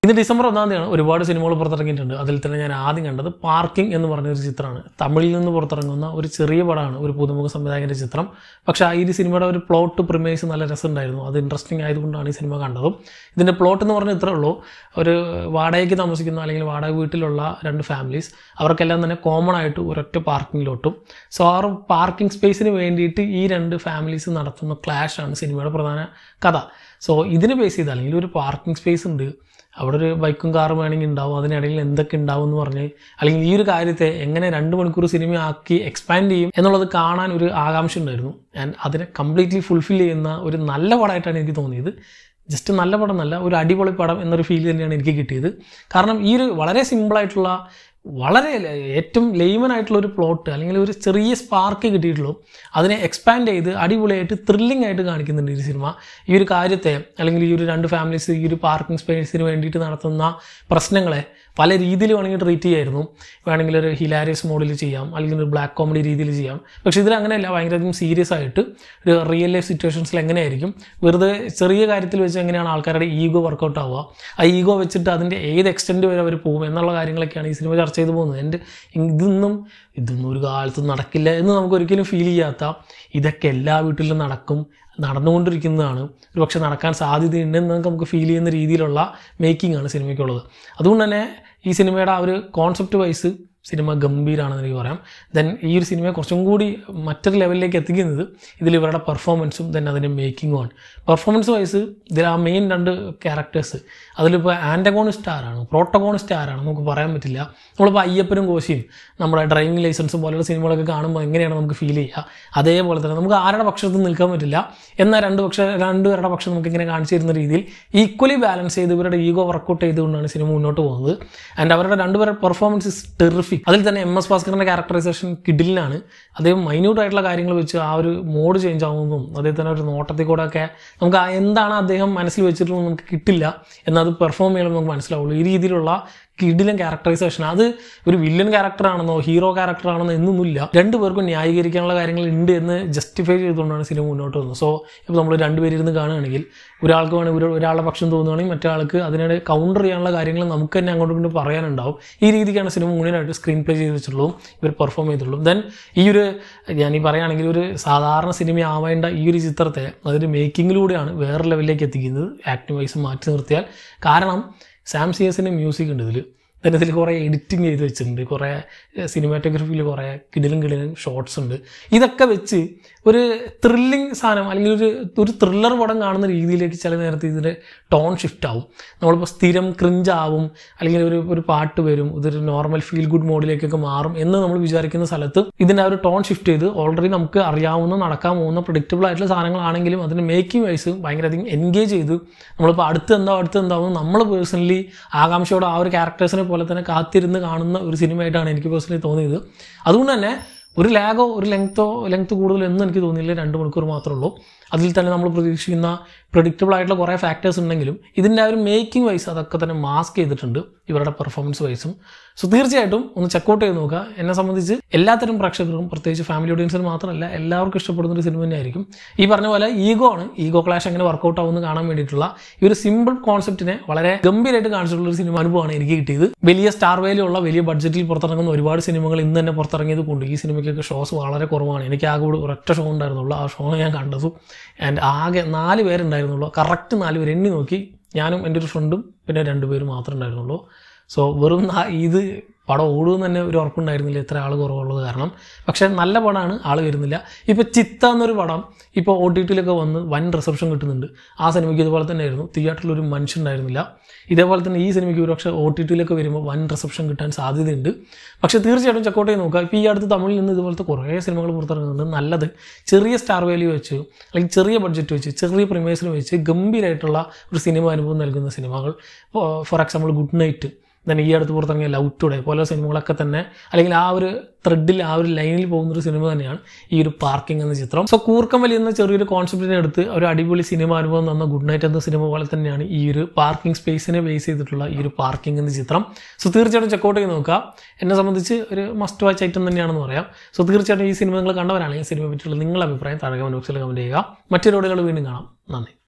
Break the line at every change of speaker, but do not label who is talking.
ഇന്ന് ഡിസംബർ ഒന്നാം തീയതിയാണ് ഒരുപാട് സിനിമകൾ പുറത്തിറങ്ങിയിട്ടുണ്ട് അതിൽ തന്നെ ഞാൻ ആദ്യം കണ്ടത് പാർക്കിംഗ് എന്ന് പറഞ്ഞ ഒരു ചിത്രമാണ് തമിഴിൽ നിന്ന് പുറത്തിറങ്ങുന്ന ഒരു ചെറിയ പടമാണ് ഒരു പുതുമുഖ സംവിധായകൻ്റെ ചിത്രം പക്ഷേ ആ ഈ സിനിമയുടെ ഒരു പ്ലോട്ട് പ്രിമേഴ്സ് നല്ല രസമുണ്ടായിരുന്നു അത് ഇൻട്രസ്റ്റിംഗ് ആയതുകൊണ്ടാണ് ഈ സിനിമ കണ്ടതും ഇതിൻ്റെ പ്ലോട്ട് എന്ന് പറഞ്ഞാൽ ഇത്രേ ഉള്ളൂ ഒരു വാടകയ്ക്ക് താമസിക്കുന്ന അല്ലെങ്കിൽ വാടക വീട്ടിലുള്ള രണ്ട് ഫാമിലീസ് അവർക്കെല്ലാം തന്നെ കോമൺ ആയിട്ട് ഒരൊറ്റ പാർക്കിങ്ങിലോട്ടും സോ ആ ഒരു പാർക്കിംഗ് സ്പേസിന് വേണ്ടിയിട്ട് ഈ രണ്ട് ഫാമിലീസ് നടത്തുന്ന ക്ലാഷ് ആണ് സിനിമയുടെ പ്രധാന കഥ സോ ഇതിന് ബേസ് ചെയ്ത് അല്ലെങ്കിൽ ഒരു പാർക്കിംഗ് സ്പേസ് ഉണ്ട് അവിടെ ഒരു ബൈക്കും കാറും വേണമെങ്കിൽ ഉണ്ടാവും അതിനിടയിൽ എന്തൊക്കെ ഉണ്ടാവും എന്ന് പറഞ്ഞ് അല്ലെങ്കിൽ ഈ ഒരു കാര്യത്തെ എങ്ങനെ രണ്ട് മണിക്കൂർ സിനിമ ആക്കി എക്സ്പാൻഡ് ചെയ്യും എന്നുള്ളത് കാണാൻ ഒരു ആകാംക്ഷ ഉണ്ടായിരുന്നു ആൻഡ് അതിനെ കംപ്ലീറ്റ്ലി ഫുൾഫിൽ ചെയ്യുന്ന ഒരു നല്ല പടമായിട്ടാണ് എനിക്ക് തോന്നിയത് ജസ്റ്റ് നല്ല പടം എന്നല്ല ഒരു അടിപൊളി പടം എന്നൊരു ഫീൽ തന്നെയാണ് എനിക്ക് കിട്ടിയത് കാരണം ഈ ഒരു വളരെ സിമ്പിളായിട്ടുള്ള വളരെ ല- ഏറ്റവും ലെയ്മനായിട്ടുള്ള ഒരു പ്ലോട്ട് അല്ലെങ്കിൽ ഒരു ചെറിയ സ്പാർക്ക് കിട്ടിയിട്ടുള്ളൂ അതിനെ എക്സ്പാൻഡ് ചെയ്ത് അടിപൊളിയായിട്ട് ത്രില്ലിംഗ് ആയിട്ട് കാണിക്കുന്നുണ്ട് ഈ സിനിമ ഈ ഒരു കാര്യത്തെ അല്ലെങ്കിൽ ഈ ഒരു രണ്ട് ഫാമിലീസ് ഈ ഒരു പാർക്കിംഗ് സ്പേസിന് വേണ്ടിയിട്ട് നടത്തുന്ന പ്രശ്നങ്ങളെ പല രീതിയിൽ വേണമെങ്കിൽ ട്രീറ്റ് ചെയ്യായിരുന്നു വേണമെങ്കിൽ ഒരു ഹിലാരിയസ് മോഡിൽ ചെയ്യാം അല്ലെങ്കിൽ ഒരു ബ്ലാക്ക് കോമഡി രീതിയിൽ ചെയ്യാം പക്ഷേ ഇതിൽ അങ്ങനെയല്ല ഭയങ്കരധികം സീരിയസ് ആയിട്ട് ഒരു റിയൽ ലൈഫ് സിറ്റുവേഷൻസിൽ എങ്ങനെയായിരിക്കും വെറുതെ ചെറിയ കാര്യത്തിൽ വെച്ച് എങ്ങനെയാണ് ആൾക്കാരുടെ ഈഗോ വർക്കൗട്ട് ആവുക ആ ഈഗോ വെച്ചിട്ട് അതിൻ്റെ ഏത് എക്സ്റ്റെൻറ്റ് വരെ അവർ പോകും എന്നുള്ള കാര്യങ്ങളൊക്കെയാണ് ഈ സിനിമ ചർച്ച ചെയ്ത് പോകുന്നത് എൻ്റെ ഇതൊന്നും ഇതൊന്നും ഒരു കാലത്ത് നടക്കില്ല എന്ന് നമുക്ക് ഒരിക്കലും ഫീൽ ചെയ്യാത്ത ഇതൊക്കെ എല്ലാ വീട്ടിലും നടക്കും നടന്നുകൊണ്ടിരിക്കുന്നതാണ് ഒരു പക്ഷെ നടക്കാൻ സാധ്യതയുണ്ടെന്ന് നമുക്ക് ഫീൽ ചെയ്യുന്ന രീതിയിലുള്ള മേക്കിംഗ് ആണ് സിനിമയ്ക്കുള്ളത് അതുകൊണ്ട് തന്നെ ഈ സിനിമയുടെ ആ ഒരു കോൺസെപ്റ്റ് വൈസ് സിനിമ ഗംഭീരമാണെന്ന് എനിക്ക് പറയാം ദെൻ ഈ ഒരു സിനിമയെ കുറച്ചും കൂടി മറ്റൊരു ലെവലിലേക്ക് എത്തിക്കുന്നത് ഇതിൽ ഇവരുടെ പെർഫോമൻസും ദെൻ അതിൻ്റെ മേക്കിങ്ങും ആണ് പെർഫോമൻസ് വൈസ് ഇതിൽ ആ മെയിൻ രണ്ട് ക്യാരക്ടേഴ്സ് അതിലിപ്പോൾ ആൻറ്റഗോണിസ്റ്റ് ആരാണ് പ്രോട്ടഗോണിസ്റ്റ് ആരാണ് നമുക്ക് പറയാൻ പറ്റില്ല നമ്മളിപ്പോൾ അയ്യപ്പനും കോശിയും നമ്മുടെ ഡ്രൈവിംഗ് ലൈസൻസും പോലെയുള്ള സിനിമകളൊക്കെ കാണുമ്പോൾ എങ്ങനെയാണ് നമുക്ക് ഫീൽ ചെയ്യുക അതേപോലെ തന്നെ നമുക്ക് ആരുടെ പക്ഷത്ത് നിൽക്കാൻ പറ്റില്ല എന്നാൽ രണ്ട് പക്ഷ രണ്ടുപേരുടെ പക്ഷം നമുക്ക് ഇങ്ങനെ കാണിച്ചു തരുന്ന രീതിയിൽ ഈക്വലി ബാലൻസ് ചെയ്ത് ഇവരുടെ ഈഗോ വർക്കൗട്ട് ചെയ്തുകൊണ്ടാണ് സിനിമ മുന്നോട്ട് പോകുന്നത് ആൻഡ് അവരുടെ രണ്ടുപേരുടെ പെർഫോമൻസ് ഇസ് ടെറിഫിക് അതിൽ തന്നെ എം എസ് ഭാസ്കറിൻ്റെ ക്യാരക്ടറൈസേഷൻ കിഡിലിനാണ് അദ്ദേഹം മൈന്യൂട്ട് ആയിട്ടുള്ള കാര്യങ്ങൾ വെച്ച് ആ ഒരു മോഡ് ചേഞ്ച് ആവുന്നതും അതേ തന്നെ ഒരു നോട്ടത്തിൽ കൂടെ ഒക്കെ നമുക്ക് ആ എന്താണ് അദ്ദേഹം മനസ്സിൽ വെച്ചിട്ടുള്ളത് നമുക്ക് കിട്ടില്ല എന്നത് പെർഫോം ചെയ്യണം നമുക്ക് മനസ്സിലാവുള്ളൂ ഈ രീതിയിലുള്ള കിഡിലും ക്യാരക്ടറൈസേഷൻ അത് ഒരു വില്ലൻ ക്യാരക്ടറാണെന്നോ ഹീറോ ക്യാരക്ടറാണെന്നോ എന്നൊന്നുമില്ല രണ്ടുപേർക്കും ന്യായീകരിക്കാനുള്ള കാര്യങ്ങൾ ഉണ്ട് എന്ന് ജസ്റ്റിഫൈ ചെയ്തുകൊണ്ടാണ് സിനിമ മുന്നോട്ട് വന്നത് സോ ഇപ്പോൾ നമ്മൾ രണ്ടുപേരിരുന്ന് കാണുകയാണെങ്കിൽ ഒരാൾക്ക് വേണമെങ്കിൽ ഒരു ഒരാളുടെ പക്ഷം തോന്നുകയാണെങ്കിൽ മറ്റൊരാൾക്ക് അതിനെ കൗണ്ടർ ചെയ്യാനുള്ള കാര്യങ്ങൾ നമുക്ക് തന്നെ അങ്ങോട്ടും ഇങ്ങോട്ടും പറയാനുണ്ടാവും ഈ രീതിക്കാണ് സിനിമ മുഴുവനായിട്ട് സ്ക്രീൻ പ്ലേ ചെയ്ത് വെച്ചിട്ടുള്ളൂ ഇവർ പെർഫോം ചെയ്തിട്ടുള്ളൂ ദെൻ ഈ ഒരു ഞാൻ ഈ പറയുകയാണെങ്കിൽ ഒരു സാധാരണ സിനിമ ആവേണ്ട ഈ ഒരു ചിത്രത്തെ അതിൻ്റെ മേക്കിങ്ങിലൂടെയാണ് വേറെ ലെവലിലേക്ക് എത്തിക്കുന്നത് ആക്ടിംഗ് വൈസ് മാറ്റി നിർത്തിയാൽ കാരണം സാം സിയസിൻ്റെ മ്യൂസിക് ഉണ്ട് ഇതിൽ then ഇതിൽ കുറേ എഡിറ്റിംഗ് ചെയ്ത് വെച്ചിട്ടുണ്ട് കുറേ സിനിമാറ്റോഗ്രഫിയിൽ കുറേ കിടിലും കിടിലും ഷോർട്സ് ഉണ്ട് ഇതൊക്കെ വെച്ച് ഒരു ത്രില്ലിംഗ് സാധനം അല്ലെങ്കിൽ ഒരു ഒരു ത്രില്ലർ പടം കാണുന്ന രീതിയിലേക്ക് ചില നേരത്തെ ഇതിൻ്റെ ടോൺ ഷിഫ്റ്റ് ആവും നമ്മളിപ്പോൾ സ്ഥിരം ക്രിഞ്ച് ആവും അല്ലെങ്കിൽ ഒരു ഒരു പാട്ട് വരും ഇതൊരു നോർമൽ ഫീൽ ഗുഡ് മോഡിലേക്കൊക്കെ മാറും എന്ന് നമ്മൾ വിചാരിക്കുന്ന സ്ഥലത്ത് ഇതിൻ്റെ ആ ഒരു ടോൺ ഷിഫ്റ്റ് ചെയ്ത് ഓൾറെഡി നമുക്ക് അറിയാവുന്ന നടക്കാൻ പോകുന്ന പ്രഡിക്റ്റബിൾ ആയിട്ടുള്ള സാധനങ്ങളാണെങ്കിലും അതിൻ്റെ മേക്കിംഗ് വൈസ് ഭയങ്കരധികം എൻഗേജ് ചെയ്ത് നമ്മളിപ്പോൾ അടുത്ത് എന്താവും അടുത്ത് എന്താവും നമ്മൾ പേഴ്സണലി ആകാംക്ഷയോടെ ആ ഒരു ക്യാരക്ടേഴ്സിനെ പോലെ തന്നെ കാത്തിരുന്ന് കാണുന്ന ഒരു സിനിമയായിട്ടാണ് എനിക്ക് പേഴ്സണലി തോന്നിയത് അതുകൊണ്ട് തന്നെ ഒരു ലാഗോ ഒരു ലെങ്ത്തോ ലെങ്ത്ത് കൂടുതലോ എന്നും എനിക്ക് തോന്നിയില്ല രണ്ട് മണിക്കൂർ മാത്രമേ ഉള്ളൂ അതിൽ തന്നെ നമ്മൾ പ്രതീക്ഷിക്കുന്ന പ്രഡിക്റ്റബിൾ ആയിട്ടുള്ള കുറേ ഫാക്ടേഴ്സ് ഉണ്ടെങ്കിലും ഇതിൻ്റെ ആ ഒരു മേക്കിംഗ് വൈസ് അതൊക്കെ തന്നെ മാസ്ക് ചെയ്തിട്ടുണ്ട് ഇവരുടെ പെർഫോമൻസ് വൈസും സോ തീർച്ചയായിട്ടും ഒന്ന് ചെക്കൗട്ട് ചെയ്ത് നോക്കുക എന്നെ സംബന്ധിച്ച് എല്ലാത്തരം പ്രേക്ഷകർക്കും പ്രത്യേകിച്ച് ഫാമിലി ഓഡിയൻസിന് മാത്രമല്ല എല്ലാവർക്കും ഇഷ്ടപ്പെടുന്ന ഒരു സിനിമ തന്നെയായിരിക്കും ഈ പറഞ്ഞ പോലെ ഈഗോ ആണ് ഈഗോ ക്ലാഷ് എങ്ങനെ വർക്കൗട്ട് ആവുമെന്ന് കാണാൻ വേണ്ടിയിട്ടുള്ള ഈ ഒരു സിമ്പിൾ കോൺസെപ്റ്റിനെ വളരെ ഗംഭീരമായിട്ട് കാണിച്ചിട്ടുള്ള ഒരു സിനിമ അനുഭവമാണ് എനിക്ക് കിട്ടിയത് വലിയ സ്റ്റാർ വാല്യൂ ഉള്ള വലിയ ബഡ്ജറ്റിൽ പുറത്തിറങ്ങുന്ന ഒരുപാട് സിനിമകൾ ഇന്ന് തന്നെ പുറത്തിറങ്ങിയത് കൊണ്ട് ഈ സിനിമയ്ക്കൊക്കെ ഷോസ് വളരെ കുറവാണ് എനിക്ക് ആകെ കൂടി ഒരൊറ്റ ഷോ ഉണ്ടായിരുന്നുള്ളൂ ആ ഷോ ഞാൻ കണ്ടത് ആൻഡ് ആകെ നാല് പേരുണ്ടായിരുന്നുള്ളൂ കറക്റ്റ് നാല് പേര് എണ്ണി നോക്കി ഞാനും എൻ്റെ ഒരു ഫ്രണ്ടും പിന്നെ രണ്ട് പേര് മാത്രമേ ഉണ്ടായിരുന്നുള്ളൂ സോ വെറും നാ- ഇത് പടം ഓടുമെന്ന് തന്നെ ഒരു ഉറപ്പുണ്ടായിരുന്നില്ല ഇത്ര ആൾ കുറവുള്ളത് കാരണം പക്ഷേ നല്ല പടമാണ് ആൾ വരുന്നില്ല ഇപ്പോൾ ചിത്ത എന്നൊരു പടം ഇപ്പോൾ ഒ ടി ടിയിലൊക്കെ വന്ന് വൻ റിസപ്ഷൻ കിട്ടുന്നുണ്ട് ആ സിനിമയ്ക്ക് ഇതുപോലെ തന്നെ ആയിരുന്നു തിയേറ്ററിൽ ഒരു മനുഷ്യൻ ഉണ്ടായിരുന്നില്ല ഇതേപോലെ തന്നെ ഈ സിനിമയ്ക്ക് ഒരു പക്ഷേ ഒ ടി ടിയിലൊക്കെ വരുമ്പോൾ വൻ റിസപ്ഷൻ കിട്ടാൻ സാധ്യതയുണ്ട് പക്ഷേ തീർച്ചയായിട്ടും ചെക്കൗട്ട് ചെയ്ത് നോക്കുക ഇപ്പോൾ ഈ അടുത്ത് തമിഴിൽ നിന്ന് ഇതുപോലത്തെ കുറേ സിനിമകൾ പുറത്തിറങ്ങുന്നുണ്ട് നല്ലത് ചെറിയ സ്റ്റാർ വാല്യൂ വെച്ച് അല്ലെങ്കിൽ ചെറിയ ബഡ്ജറ്റ് വെച്ച് ചെറിയ പ്രിമേഴ്സിൽ വെച്ച് ഗംഭീരമായിട്ടുള്ള ഒരു സിനിമ അനുഭവം നൽകുന്ന സിനിമകൾ for example good night then ഈ അടുത്ത് പുറത്തിറങ്ങിയ ലവ് ടുഡേ പോലെ സിനിമകളൊക്കെ തന്നെ അല്ലെങ്കിൽ ആ ഒരു ത്രെഡിൽ ആ ഒരു ലൈനിൽ പോകുന്ന ഒരു സിനിമ തന്നെയാണ് ഈ ഒരു പാർക്കിംഗ് എന്ന ചിത്രം സോ കൂർക്കം വലിയ എന്ന ചെറിയൊരു കോൺസെപ്റ്റിനെ എടുത്ത് ഒരു അടിപൊളി സിനിമ അനുഭവം തന്ന ഗുഡ് നൈറ്റ് എന്ന സിനിമ പോലെ തന്നെയാണ് ഈ ഒരു പാർക്കിംഗ് സ്പേസിനെ ബേസ് ചെയ്തിട്ടുള്ള ഈ ഒരു പാർക്കിംഗ് എന്ന ചിത്രം സോ തീർച്ചയായിട്ടും ചെക്കൗട്ട് ചെയ്ത് നോക്കുക എന്നെ സംബന്ധിച്ച് ഒരു മസ്റ്റ് വാച്ച് ഐറ്റം തന്നെയാണെന്ന് പറയാം സോ തീർച്ചയായിട്ടും ഈ സിനിമ നിങ്ങൾ കണ്ടവരാണെങ്കിൽ സിനിമയെ പറ്റിയുള്ള നിങ്ങളുടെ അഭിപ്രായം താഴെ കമന്റ് ബോക്സിൽ കമന്റ് ചെയ്യുക മറ്റൊരു വീഡിയോകൾ വീണ്ടും കാണാം നന്ദി